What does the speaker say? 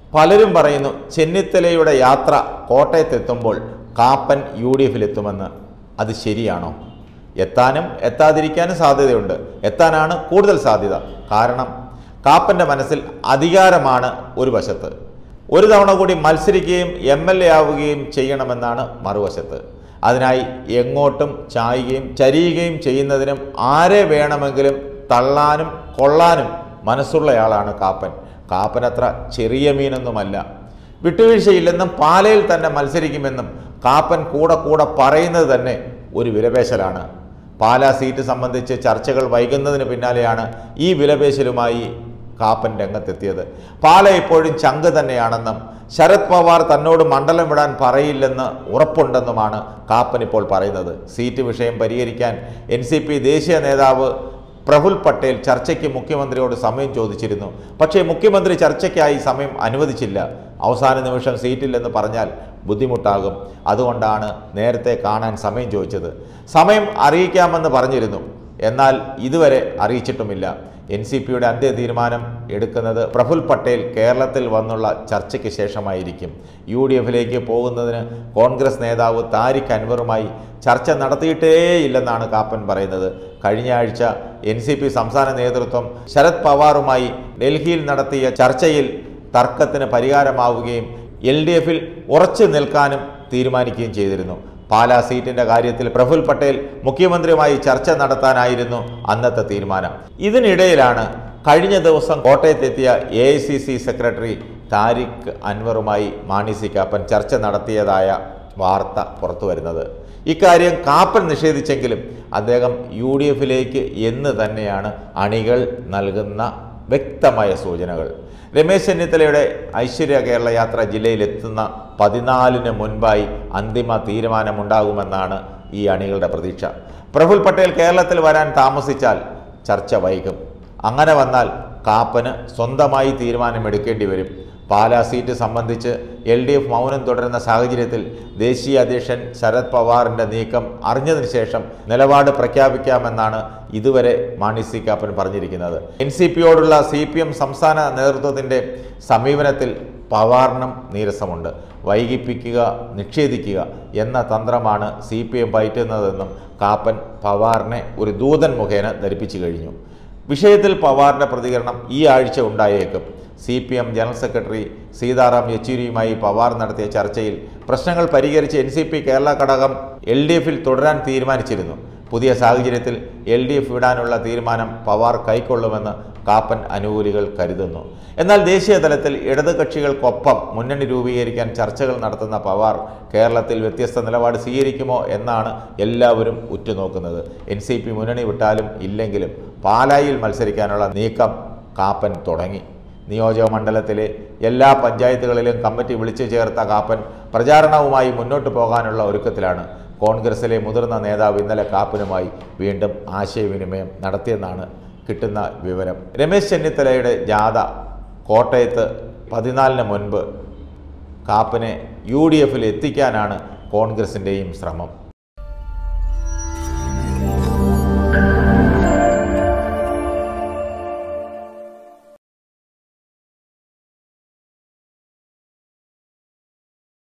പലരും പറയുന്നു ചെന്നിത്തലയുടെ യാത്ര കോട്ടയത്തെത്തുമ്പോൾ കാപ്പൻ യു ഡി എഫിലെത്തുമെന്ന് അത് ശരിയാണോ എത്താനും എത്താതിരിക്കാനും സാധ്യതയുണ്ട് എത്താനാണ് കൂടുതൽ സാധ്യത കാരണം കാപ്പൻ്റെ മനസ്സിൽ അധികാരമാണ് ഒരു വശത്ത് ഒരു തവണ കൂടി മത്സരിക്കുകയും എം എൽ എ ആവുകയും ചെയ്യണമെന്നാണ് മറുവശത്ത് അതിനായി എങ്ങോട്ടും ചായുകയും ചരിയുകയും ചെയ്യുന്നതിനും ആരെ വേണമെങ്കിലും തള്ളാനും കൊള്ളാനും മനസ്സുള്ളയാളാണ് കാപ്പൻ കാപ്പൻ അത്ര ചെറിയ മീനൊന്നുമല്ല വിട്ടുവീഴ്ചയില്ലെന്നും പാലയിൽ തന്നെ മത്സരിക്കുമെന്നും കാപ്പൻ കൂടെ കൂടെ പറയുന്നത് തന്നെ ഒരു വിലപേശലാണ് പാലാ സീറ്റ് സംബന്ധിച്ച് ചർച്ചകൾ വൈകുന്നതിന് പിന്നാലെയാണ് ഈ വിലപേശലുമായി കാപ്പൻ രംഗത്തെത്തിയത് പാല ഇപ്പോഴും ചങ്ക് തന്നെയാണെന്നും ശരത് പവാർ തന്നോട് മണ്ഡലം വിടാൻ പറയില്ലെന്ന് ഉറപ്പുണ്ടെന്നുമാണ് കാപ്പൻ ഇപ്പോൾ പറയുന്നത് സീറ്റ് വിഷയം പരിഹരിക്കാൻ എൻ ദേശീയ നേതാവ് പ്രഫുൽ പട്ടേൽ ചർച്ചയ്ക്ക് മുഖ്യമന്ത്രിയോട് സമയം ചോദിച്ചിരുന്നു പക്ഷേ മുഖ്യമന്ത്രി ചർച്ചയ്ക്കായി സമയം അനുവദിച്ചില്ല അവസാന നിമിഷം സീറ്റില്ലെന്ന് പറഞ്ഞാൽ ബുദ്ധിമുട്ടാകും അതുകൊണ്ടാണ് നേരത്തെ കാണാൻ സമയം ചോദിച്ചത് സമയം അറിയിക്കാമെന്ന് പറഞ്ഞിരുന്നു എന്നാൽ ഇതുവരെ അറിയിച്ചിട്ടുമില്ല എൻ സി പിയുടെ അന്ത്യ തീരുമാനം എടുക്കുന്നത് പ്രഫുൽ പട്ടേൽ കേരളത്തിൽ വന്നുള്ള ചർച്ചയ്ക്ക് ശേഷമായിരിക്കും യു ഡി എഫിലേക്ക് പോകുന്നതിന് കോൺഗ്രസ് നേതാവ് താരിഖ് അൻവറുമായി ചർച്ച നടത്തിയിട്ടേയില്ലെന്നാണ് കാപ്പൻ പറയുന്നത് കഴിഞ്ഞ ആഴ്ച എൻ സി പി സംസ്ഥാന നേതൃത്വം ശരത് പവാറുമായി ഡൽഹിയിൽ നടത്തിയ ചർച്ചയിൽ തർക്കത്തിന് പരിഹാരമാവുകയും എൽ ഡി എഫിൽ ഉറച്ചു നിൽക്കാനും തീരുമാനിക്കുകയും ചെയ്തിരുന്നു പാലാ സീറ്റിന്റെ കാര്യത്തിൽ പ്രഫുൽ പട്ടേൽ മുഖ്യമന്ത്രിയുമായി ചർച്ച നടത്താനായിരുന്നു അന്നത്തെ തീരുമാനം ഇതിനിടയിലാണ് കഴിഞ്ഞ ദിവസം കോട്ടയത്തെത്തിയ A I C C secretary Tariq അൻവറുമായി മാണി സി കാപ്പൻ ചർച്ച നടത്തിയതായ വാർത്ത പുറത്തു വരുന്നത് ഇക്കാര്യം കാപ്പൻ നിഷേധിച്ചെങ്കിലും അദ്ദേഹം യു ഡി എഫിലേക്ക് എന്ന് തന്നെയാണ് അണികൾ നൽകുന്ന വ്യക്തമായ സൂചനകൾ രമേശ് ചെന്നിത്തലയുടെ ഐശ്വര്യ കേരള യാത്ര ജില്ലയിലെത്തുന്ന പതിനാലിന് മുൻപായി അന്തിമ തീരുമാനമുണ്ടാകുമെന്നാണ് ഈ അണികളുടെ പ്രതീക്ഷ പ്രഫുൽ പട്ടേൽ കേരളത്തിൽ വരാൻ താമസിച്ചാൽ ചർച്ച വൈകും അങ്ങനെ വന്നാൽ കാപ്പന് സ്വന്തമായി തീരുമാനമെടുക്കേണ്ടി വരും പാലാ സീറ്റ് സംബന്ധിച്ച് എൽ ഡി എഫ് മൗനം തുടരുന്ന സാഹചര്യത്തിൽ ദേശീയ അധ്യക്ഷൻ ശരത് പവാറിന്റെ നീക്കം അറിഞ്ഞതിന് ശേഷം നിലപാട് പ്രഖ്യാപിക്കാമെന്നാണ് ഇതുവരെ മാണി സി കാപ്പൻ പറഞ്ഞിരിക്കുന്നത് എൻ സി പിയോടുള്ള സി പി എം സംസ്ഥാന നേതൃത്വത്തിൻ്റെ സമീപനത്തിൽ പവാറിനും നീരസമുണ്ട് വൈകിപ്പിക്കുക നിഷേധിക്കുക എന്ന തന്ത്രമാണ് സി പി എം പയറ്റുന്നതെന്നും കാപ്പൻ പവാറിനെ ഒരു ദൂതൻ മുഖേന ധരിപ്പിച്ചു കഴിഞ്ഞു വിഷയത്തിൽ പവാറിന്റെ പ്രതികരണം ഈ ആഴ്ച ഉണ്ടായേക്കും C P M general secretary Sitaram യെച്ചൂരിയുമായി പവാർ നടത്തിയ ചർച്ചയിൽ പ്രശ്നങ്ങൾ പരിഹരിച്ച് എൻ സി പി കേരള ഘടകം എൽ ഡി എഫിൽ തുടരാൻ തീരുമാനിച്ചിരുന്നു പുതിയ സാഹചര്യത്തിൽ എൽ ഡി എഫ് വിടാനുള്ള തീരുമാനം പവാർ കൈക്കൊള്ളുമെന്ന് കാപ്പൻ അനുകൂലികൾ കരുതുന്നു എന്നാൽ ദേശീയ തലത്തിൽ ഇടത് കക്ഷികൾക്കൊപ്പം മുന്നണി രൂപീകരിക്കാൻ ചർച്ചകൾ നടത്തുന്ന പവാർ കേരളത്തിൽ വ്യത്യസ്ത നിലപാട് സ്വീകരിക്കുമോ എന്നാണ് എല്ലാവരും ഉറ്റുനോക്കുന്നത് എൻ സി പി മുന്നണി വിട്ടാലും ഇല്ലെങ്കിലും പാലായിൽ മത്സരിക്കാനുള്ള നീക്കം കാപ്പൻ തുടങ്ങി നിയോജക മണ്ഡലത്തിലെ എല്ലാ പഞ്ചായത്തുകളിലും കമ്മിറ്റി വിളിച്ചു ചേർത്ത കാപ്പൻ പ്രചാരണവുമായി മുന്നോട്ട് പോകാനുള്ള ഒരുക്കത്തിലാണ് കോൺഗ്രസിലെ മുതിർന്ന നേതാവ് ഇന്നലെ കാപ്പനുമായി വീണ്ടും ആശയവിനിമയം നടത്തിയെന്നാണ് കിട്ടുന്ന വിവരം രമേശ് ചെന്നിത്തലയുടെ ജാഥ കോട്ടയത്ത് പതിനാലിന് മുൻപ് കാപ്പനെ യു ഡി എഫിൽ എത്തിക്കാനാണ് കോൺഗ്രസിൻ്റെയും ശ്രമം